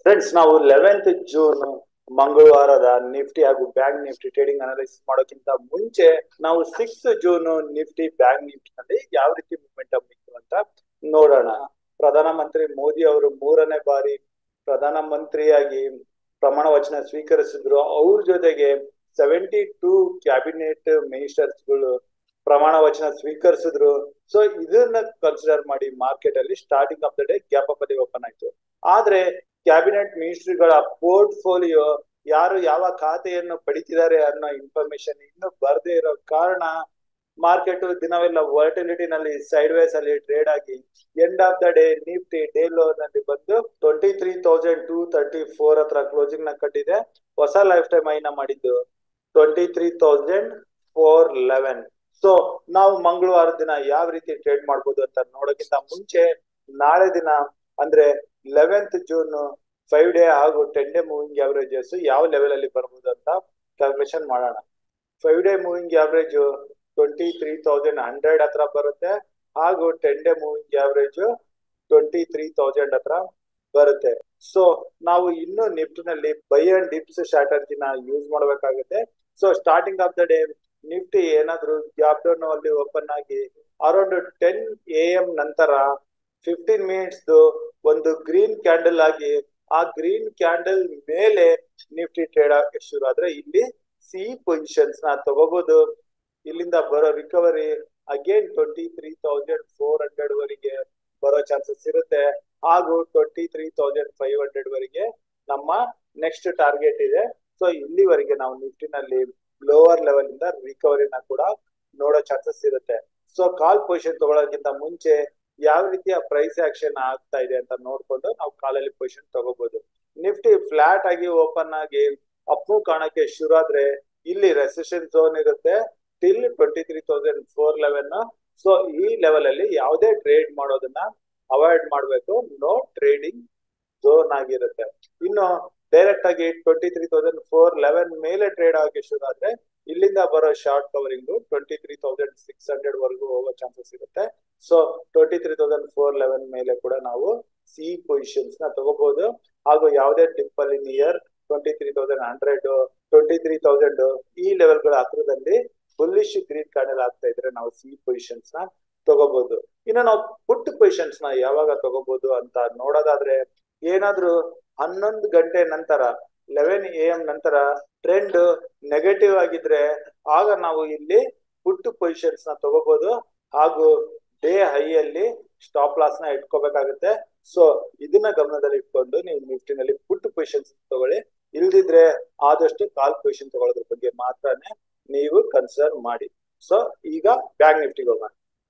friends ನಾವು eleventh June ಮಂಗಳವಾರದ Nifty ಹಾಗೂ ಬ್ಯಾಂಕ್ ನಿಫ್ಟಿ ಟ್ರೇಡಿಂಗ್ ಅನಾಲಿಸಿಸ್ ಮಾಡೋಕ್ಕಿಂತ ಮುಂಚೆ ನಾವು six June Nifty bank Nifty ನಲ್ಲಿ ಯಾವ ರೀತಿ ಮೂವ್ಮೆಂಟಮ್ ಇತ್ತು ಅಂತ ನೋಡೋಣ ಪ್ರಧಾನಮಂತ್ರಿ ಮೋದಿ ಅವರು ಮೂರನೇ ಬಾರಿ ಪ್ರಧಾನ ಮಂತ್ರಿಯಾಗಿ ಪ್ರಮಾಣ ವಚನ ಸ್ವೀಕರಿಸಿದ್ರು ಅವ್ರ ಜೊತೆಗೆ ಸೆವೆಂಟಿ ಟೂ ಕ್ಯಾಬಿನೆಟ್ ಮಿನಿಸ್ಟರ್ಸ್ಗಳು ಪ್ರಮಾಣ ವಚನ ಸ್ವೀಕರಿಸಿದ್ರು ಸೊ ಇದನ್ನ ಕನ್ಸಿಡರ್ ಮಾಡಿ ಮಾರ್ಕೆಟ್ ಅಲ್ಲಿ starting of the day gap up ಅಲ್ಲಿ ಓಪನ್ ಆಯ್ತು ಆದ್ರೆ ಕ್ಯಾಬಿನೆಟ್ ಮಿನಿಸ್ಟ್ರಿಗಳ ಪೋರ್ಟ್ಫೋಲಿಯೋ ಯಾರು ಯಾವ ಖಾತೆಯನ್ನು ಪಡಿತಿದ್ದಾರೆ ಅನ್ನೋ ಇನ್ಫಾರ್ಮೇಶನ್ ಇನ್ನು ಬರ್ದೇ ಇರೋ ಕಾರಣ ಮಾರ್ಕೆಟ್ ದಿನವೆಲ್ಲ ವರ್ಟಿಲಿಟಿ ನಲ್ಲಿ ಸೈಡ್ ವೇಸ್ ಅಲ್ಲಿ ಟ್ರೇಡ್ ಆಗಿ end of the day Nifty day low ನಲ್ಲಿ ಬಂದು twenty three thousand two thirty four ಹತ್ರ ಕ್ಲೋಸಿಂಗ್ ನ ಕಟ್ಟಿದೆ ಹೊಸ ಲೈಫ್ ಟೈಮ್ ಐನ ಮಾಡಿದ್ದು twenty three thousand four eleven so ನಾವು ಮಂಗಳವಾರ ದಿನ ಯಾವ ರೀತಿ ಟ್ರೇಡ್ ಮಾಡ್ಬೋದು ಅಂತ ನೋಡೋಕ್ಕಿಂತ ಮುಂಚೆ ನಾಳೆ ದಿನ ಅಂದ್ರೆ ಲೆವೆಂತ್ ಜೂನ್ ಫೈವ್ ಡೇ ಹಾಗೂ ಟೆನ್ ಡೇ ಮೂವಿಂಗ್ ಅವರೇಜಸ್ ಯಾವ ಲೆವೆಲ್ ಅಲ್ಲಿ ಬರ್ಬೋದು ಅಂತ ಕ್ಯಾಲ್ಕುಲೇಷನ್ ಮಾಡೋಣ five day moving average twenty three thousand hundred ಹತ್ರ ಬರುತ್ತೆ ಹಾಗೂ ten day moving average twenty three thousand ಹತ್ರ ಬರುತ್ತೆ ಸೊ ನಾವು ಇನ್ನು ನಿಫ್ಟಿನಲ್ಲಿ ಬೈ ಅಂಡ್ ಡಿಪ್ಸ್ ಸ್ಟ್ರಾಟಜಿನ ಯೂಸ್ ಮಾಡಬೇಕಾಗುತ್ತೆ so starting of the day Nifty ಏನಾದ್ರು ಗ್ಯಾಪ್ ಡೌನ್ ಅಲ್ಲಿ ಓಪನ್ ಆಗಿ ಅರೌಂಡ್ ಟೆನ್ ಎ ಎಂ ನಂತರ ಫಿಫ್ಟೀನ್ ಮಿನಿಟ್ಸ್ ಒಂದು ಗ್ರೀನ್ ಕ್ಯಾಂಡಲ್ ಆಗಿ ಆ ಗ್ರೀನ್ ಕ್ಯಾಂಡಲ್ ಮೇಲೆ ನಿಫ್ಟಿ ಟ್ರೇಡ್ ಆಗಕ್ಕೆ ಶುರು ಆದ್ರೆ ಇಲ್ಲಿ ಸಿ ಪೊಸಿಷನ್ಸ್ ನ ತಗೋಬಹುದು ಇಲ್ಲಿಂದ ಬರೋ recovery again twenty three thousand four hundred ವರೆಗೆ ಬರೋ ಚಾನ್ಸಸ್ ಇರುತ್ತೆ ಹಾಗೂ twenty three thousand five hundred ವರೆಗೆ ನಮ್ಮ ನೆಕ್ಸ್ಟ್ ಟಾರ್ಗೆಟ್ ಇದೆ ಸೊ ಇಲ್ಲಿವರೆಗೆ ನಾವು ನಿಫ್ಟಿನಲ್ಲಿ ಲೋವರ್ ಲೆವೆಲ್ ಇಂದ ರಿಕವರಿನ ಕೂಡ ನೋಡೋ ಚಾನ್ಸಸ್ ಇರುತ್ತೆ ಸೊ ಕಾಲ್ ಪೊಸಿಷನ್ ತಗೊಳ್ಳೋಕ್ಕಿಂತ ಮುಂಚೆ ಯಾವ ರೀತಿಯ ಪ್ರೈಸ್ ಆಕ್ಷನ್ ಆಗ್ತಾ ಇದೆ ಅಂತ ನೋಡ್ಕೊಂಡು ನಾವು ಕಾಲಲ್ಲಿ ಪೊಸಿಷನ್ ತಗೋಬಹುದು ನಿಫ್ಟಿ ಫ್ಲಾಟ್ ಆಗಿ ಓಪನ್ ಆಗಿ ಅಪ್ಪು ಕಾಣಕ್ಕೆ ಶುರು ಆದ್ರೆ ಇಲ್ಲಿ ರೆಸೆಷನ್ ಝೋನ್ ಇರುತ್ತೆ till twenty three thousand four eleven so ಈ ಲೆವೆಲ್ ಅಲ್ಲಿ ಯಾವುದೇ ಟ್ರೇಡ್ ಮಾಡೋದನ್ನ ಅವಾಯ್ಡ್ ಮಾಡ್ಬೇಕು ನೋ ಟ್ರೇಡಿಂಗ್ ಝೋನ್ ಆಗಿರುತ್ತೆ ಇನ್ನು ಡೈರೆಕ್ಟ್ ಆಗಿ twenty three thousand four eleven ಮೇಲೆ ಟ್ರೇಡ್ ಆಗಿ ಶುರು ಆದ್ರೆ ಇಲ್ಲಿಂದ ಬರೋ short covering twenty three thousand six hundred ವರೆಗೂ ಹೋಗೋ ಚಾನ್ಸಸ್ ಇರುತ್ತೆ so twenty three thousand four eleven ಮೇಲೆ ಕೂಡ ನಾವು ಸಿ ಪೊಸಿಷನ್ಸ್ ನ ತಗೋಬಹುದು ಹಾಗೂ ಯಾವುದೇ ಡಿಪ್ ಅಲ್ಲಿ near twenty three thousand hundred twenty three thousand ಈ ಲೆವೆಲ್ ಗಳ ಹತ್ರದಲ್ಲಿ ಬುಲ್ಲಿಶ್ ಗ್ರೀನ್ ಕಾರ್ಡಲ್ ಆಗ್ತಾ ಇದ್ರೆ ನಾವು ಸಿ ಪೊಸಿಷನ್ಸ್ ನ ತಗೋಬಹುದು ಇನ್ನು ನಾವು ಪುಟ್ ಪೊಸಿಷನ್ಸ್ ನ ಯಾವಾಗ ತಗೋಬಹುದು ಅಂತ ನೋಡೋದಾದ್ರೆ ಏನಾದ್ರೂ ಹನ್ನೊಂದು ಗಂಟೆ ನಂತರ ಲೆವೆನ್ ಎ ಎಂ ನಂತರ ಟ್ರೆಂಡ್ ನೆಗೆಟಿವ್ ಆಗಿದ್ರೆ ಆಗ ನಾವು ಇಲ್ಲಿ ಪುಟ್ ಪೊಸಿಷನ್ಸ್ ನ ತಗೋಬಹುದು ಹಾಗೂ ಡೇ ಹೈಯಲ್ಲಿ ಸ್ಟಾಪ್ ಲಾಸ್ ನ ಇಟ್ಕೋಬೇಕಾಗುತ್ತೆ ಸೊ ಇದನ್ನ ಗಮನದಲ್ಲಿ ಇಟ್ಕೊಂಡು ನೀವು ನಿಫ್ಟಿನಲ್ಲಿ ಪುಟ್ ಪೊಸಿಷನ್ಸ್ ತಗೊಳ್ಳಿ ಇಲ್ದಿದ್ರೆ ಆದಷ್ಟು ಕಾಲ್ ಪೊಸಿಷನ್ ತಗೊಳ್ಳೋದ್ರ ಬಗ್ಗೆ ಮಾತ್ರನೇ ನೀವು ಕನ್ಸಿಡರ್ ಮಾಡಿ ಸೊ ಈಗ ಬ್ಯಾಂಕ್ ನಿಫ್ಟಿಗೆ ಹೋಗೋಣ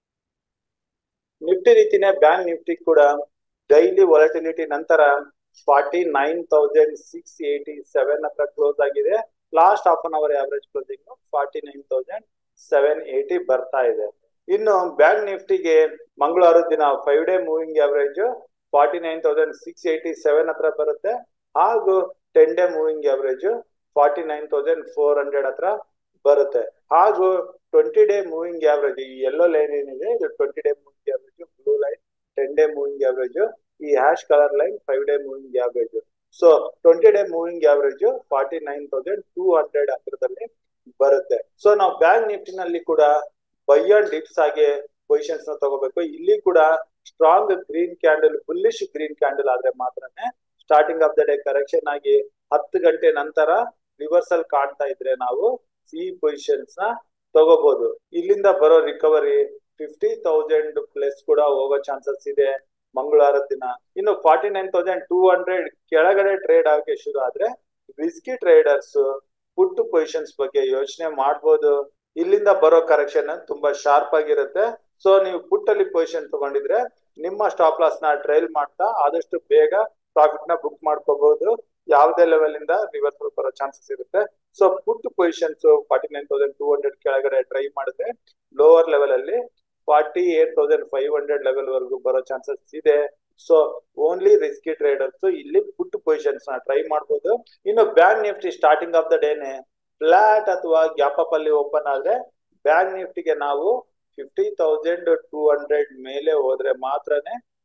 ನಿಫ್ಟಿ ರೀತಿನೇ ಬ್ಯಾಂಕ್ ನಿಫ್ಟಿ ಕೂಡ ಡೈಲಿ ವಾಲಟಿಲಿಟಿ ನಂತರ forty nine thousand six eighty seven ಹತ್ರ ಕ್ಲೋಸ್ ಆಗಿದೆ last half an hour average closing forty nine thousand seven eighty ಬರ್ತಾ ಇದೆ ಇನ್ನು ಬ್ಯಾಂಕ್ ನಿಫ್ಟಿಗೆ ಮಂಗಳವಾರ ದಿನ five day moving average forty nine thousand six eighty seven ಹತ್ರ ಬರುತ್ತೆ ಹಾಗೂ ten day moving average forty nine thousand four hundred ಹತ್ರ ಬರುತ್ತೆ ಹಾಗೂ ಟ್ವೆಂಟಿ ಡೇ ಮೂವಿಂಗ್ ಆವರೇಜ್ ಈ ಎಲ್ಲೋ ಲೈನ್ ಏನಿದೆ ಇದು twenty day moving average blue line ten day moving average ಈ hash colour line five day moving average so twenty day moving average forty nine thousand two hundred ಹತ್ರದಲ್ಲಿ ಬರುತ್ತೆ so ನಾವು bank ನಿಫ್ಟಿನಲ್ಲಿ ಕೂಡ buy and dips ಆಗಿ positions ನ ತಗೋಬೇಕು ಇಲ್ಲಿ ಕೂಡ strong green candle bullish green candle ಆದ್ರೆ ಮಾತ್ರನೇ starting of the day correction ಆಗಿ ಹತ್ತು ಗಂಟೆ ನಂತರ ರಿವರ್ಸಲ್ ಕಾಣ್ತಾ ಇದ್ರೆ ನಾವು ಸಿ ಪೊಸಿಷನ್ಸ್ ನ ತಗೋಬಹುದು ಇಲ್ಲಿಂದ ಬರೋ ರಿಕವರಿ ಫಿಫ್ಟಿ ತೌಸಂಡ್ ಪ್ಲಸ್ ಕೂಡ ಹೋಗೋ ಚಾನ್ಸಸ್ ಇದೆ ಮಂಗಳವಾರ ದಿನ ಇನ್ನು forty nine thousand two hundred ಕೆಳಗಡೆ ಟ್ರೇಡ್ ಆಗಕ್ಕೆ ಶುರು ಆದ್ರೆ ರಿಸ್ಕಿ ಟ್ರೇಡರ್ಸ್ ಪುಟ್ ಪೊಸಿಷನ್ಸ್ ಬಗ್ಗೆ ಯೋಚನೆ ಮಾಡ್ಬೋದು ಇಲ್ಲಿಂದ ಬರೋ ಕರೆಕ್ಷನ್ ತುಂಬಾ ಶಾರ್ಪ್ ಆಗಿರುತ್ತೆ ಸೊ ನೀವು ಪುಟ್ ಅಲ್ಲಿ ಪೊಸಿಷನ್ ತಗೊಂಡಿದ್ರೆ ನಿಮ್ಮ ಸ್ಟಾಪ್ ಲಾಸ್ ನ ಟ್ರೈಲ್ ಮಾಡ್ತಾ ಆದಷ್ಟು ಬೇಗ ಪ್ರಾಫಿಟ್ ನ ಬುಕ್ ಮಾಡ್ಕೋಬಹುದು ಯಾವುದೇ ಲೆವೆಲ್ ಇಂದ ರಿವರ್ಸಲ್ ಬರೋ ಚಾನ್ಸಸ್ ಇರುತ್ತೆ so put positions forty nine thousand two hundred ಕೆಳಗಡೆ ಟ್ರೈ ಮಾಡಿದ್ರೆ ಲೋವರ್ ಲೆವೆಲ್ ಅಲ್ಲಿ forty eight thousand five hundred level ವರೆಗೂ ಬರೋ ಚಾನ್ಸಸ್ ಇದೆ ಸೊ ಓನ್ಲಿ ರಿಸ್ಕಿ ಟ್ರೇಡರ್ಸ್ ಇಲ್ಲಿ ಪುಟ್ ಪೊಸಿಷನ್ಸ್ ನ ಟ್ರೈ ಮಾಡಬಹುದು ಇನ್ನು bank Nifty starting of the ಡೇನೆ ಫ್ಲಾಟ್ ಅಥವಾ ಗ್ಯಾಪ್ ಅಪ್ ಅಲ್ಲಿ ಓಪನ್ ಆದ್ರೆ ಬ್ಯಾಂಕ್ ನಿಫ್ಟಿಗೆ ನಾವು ಫಿಫ್ಟಿ ತೌಸಂಡ್ ಟೂ ಹಂಡ್ರೆಡ್ ಮೇಲೆ ಹೋದ್ರೆ ಮಾತ್ರನೇ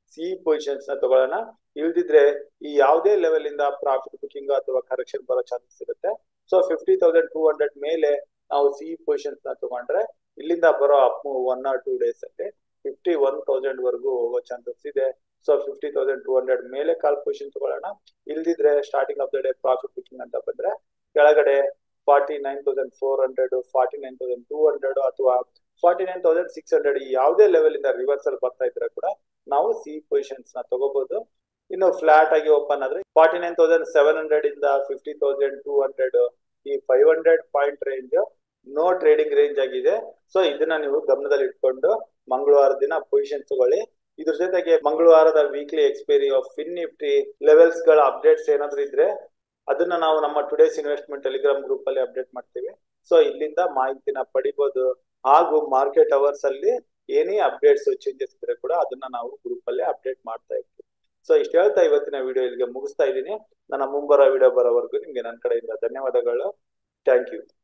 ಸಿ ಪೊಸಿಷನ್ಸ್ ನ ತಗೊಳ್ಳೋಣ ಇಲ್ದಿದ್ರೆ ಈ ಯಾವುದೇ ಲೆವೆಲ್ ಇಂದ ಪ್ರಾಫಿಟ್ ಬುಕಿಂಗ್ ಅಥವಾ ಕರೆಕ್ಷನ್ ಬರೋ ಚಾನ್ಸಸ್ ಇರುತ್ತೆ so fifty thousand two hundred ಮೇಲೆ ನಾವು ಸಿ ಪೊಸಿಷನ್ಸ್ ನ ತಗೊಂಡ್ರೆ ಇಲ್ಲಿಂದ ಬರೋ up one or two days ಅಲ್ಲಿ ಫಿಫ್ಟಿ ಒನ್ ತೌಸಂಡ್ ವರೆಗೂ ಹೋಗೋ ಚಾನ್ಸಸ್ ಇದೆ so fifty thousand two hundred ಮೇಲೆ ಕಾಲ್ ಪೊಸಿಷನ್ ತಗೊಳ್ಳೋಣ ಇಲ್ದಿದ್ರೆ starting of the day profit booking ಅಂತ ಬಂದ್ರೆ ಕೆಳಗಡೆ forty nine thousand four hundred forty nine thousand two hundred ಅಥವಾ forty nine thousand six hundred ಯಾವುದೇ ಲೆವೆಲ್ ಇಂದ ರಿವರ್ಸಲ್ ಬರ್ತಾ ಇದ್ರೆ ಕೂಡ ನಾವು ಸಿ ಪೊಸಿಷನ್ಸ್ ನ ತಗೋಬಹುದು ಇನ್ನು ಫ್ಲಾಟ್ ಆಗಿ ಓಪನ್ ಆದ್ರೆ forty nine thousand seven hundred ಇಂದ ಫಿಫ್ಟಿ ತೌಸಂಡ್ ಟೂ ಹಂಡ್ರೆಡ್ ಈ five hundred point range no trading range ಆಗಿದೆ ಸೊ ಇದನ್ನ ನೀವು ಗಮನದಲ್ಲಿ ಇಟ್ಕೊಂಡು ಮಂಗಳವಾರ ದಿನ ಪೊಸಿಷನ್ ತಗೊಳ್ಳಿ ಇದ್ರ ಜೊತೆಗೆ ಮಂಗಳವಾರದ weekly expiry of Fin Nifty levels ಗಳ ಅಪ್ಡೇಟ್ಸ್ ಏನಾದ್ರು ಇದ್ರೆ ಅದನ್ನ ನಾವು ನಮ್ಮ ಟುಡೇಸ್ ಇನ್ವೆಸ್ಟ್ಮೆಂಟ್ ಟೆಲಿಗ್ರಾಮ್ ಗ್ರೂಪ್ ಅಲ್ಲಿ ಅಪ್ಡೇಟ್ ಮಾಡ್ತೀವಿ ಸೊ ಇಲ್ಲಿಂದ ಮಾಹಿತಿನ ಪಡಿಬಹುದು ಹಾಗೂ ಮಾರ್ಕೆಟ್ ಅವರ್ಸ್ ಅಲ್ಲಿ ಏನೇ ಅಪ್ಡೇಟ್ಸ್ ಚೇಂಜಸ್ ಇದ್ರೆ ಕೂಡ ಅದನ್ನ ನಾವು ಗ್ರೂಪ್ ಅಲ್ಲಿ ಅಪ್ಡೇಟ್ ಮಾಡ್ತಾ ಇರ್ತೀವಿ ಸೊ ಇಷ್ಟು ಹೇಳ್ತಾ ಇವತ್ತಿನ ವಿಡಿಯೋ ಇಲ್ಲಿಗೆ ಮುಗಿಸ್ತಾ ಇದ್ದೀನಿ ನನ್ನ ಮುಂಬರೋ ವಿಡಿಯೋ ಬರೋವರೆಗೂ ನಿಮ್ಗೆ ನನ್ನ ಕಡೆಯಿಂದ ಧನ್ಯವಾದಗಳು ಥ್ಯಾಂಕ್ ಯು